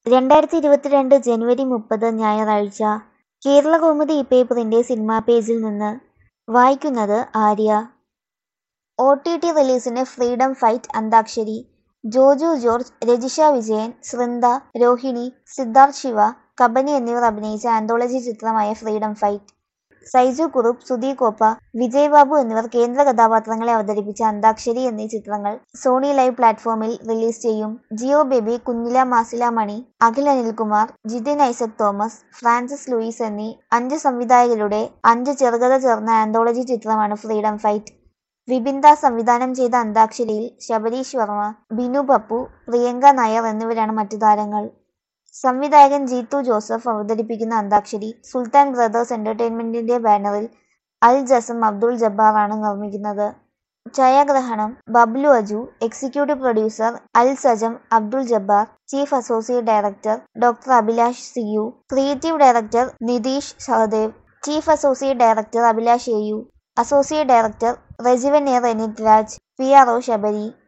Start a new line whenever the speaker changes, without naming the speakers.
രണ്ടായിരത്തി ഇരുപത്തിരണ്ട് ജനുവരി മുപ്പത് ഞായറാഴ്ച കേരളകൗമുദി പേപ്പറിന്റെ സിനിമാ പേജിൽ നിന്ന് വായിക്കുന്നത് ആര്യ ഒ ടി ടി റിലീസിന് ഫ്രീഡം ഫൈറ്റ് അന്താക്ഷരി ജോജു ജോർജ് രജിഷ വിജയൻ സൃന്ദ രോഹിണി സിദ്ധാർത്ഥ് ശിവ കബനി എന്നിവർ അഭിനയിച്ച ആന്തോളജി ചിത്രമായ ഫ്രീഡം ഫൈറ്റ് സൈജു കുറുപ്പ് സുധീർ കോപ്പ വിജയ് ബാബു എന്നിവർ കേന്ദ്ര കഥാപാത്രങ്ങളെ അവതരിപ്പിച്ച അന്താക്ഷരി എന്നീ ചിത്രങ്ങൾ സോണി ലൈവ് പ്ലാറ്റ്ഫോമിൽ റിലീസ് ചെയ്യും ജിയോ ബേബി കുഞ്ഞില മാസില മണി അഖിൽ അനിൽകുമാർ ജിതിൻ ഐസക് തോമസ് ഫ്രാൻസിസ് ലൂയിസ് എന്നീ അഞ്ച് സംവിധായകരുടെ അഞ്ച് ചെറുകഥ ചേർന്ന ആന്തോളജി ചിത്രമാണ് ഫ്രീഡം ഫൈറ്റ് വിപിൻ ദാസ് സംവിധാനം ചെയ്ത അന്താക്ഷരിയിൽ ശബരീഷ് വർമ്മ ബിനു പപ്പു പ്രിയങ്ക നായർ എന്നിവരാണ് മറ്റു താരങ്ങൾ സംവിധായകൻ ജീത്തു ജോസഫ് അവതരിപ്പിക്കുന്ന അന്താക്ഷരി സുൽത്താൻ ബ്രദേഴ്സ് എന്റർടൈൻമെന്റിന്റെ ബാനറിൽ അൽ ജസം അബ്ദുൾ ജബ്ബാറാണ് നിർമ്മിക്കുന്നത് ഛായാഗ്രഹണം Bablu Aju executive producer Al Sajam Abdul Jabbar chief associate director doctor Abhilash CU creative director Nithish Sahadev chief associate director Abhilash AU associate director Rejivan A Renith Raj P R O Sabari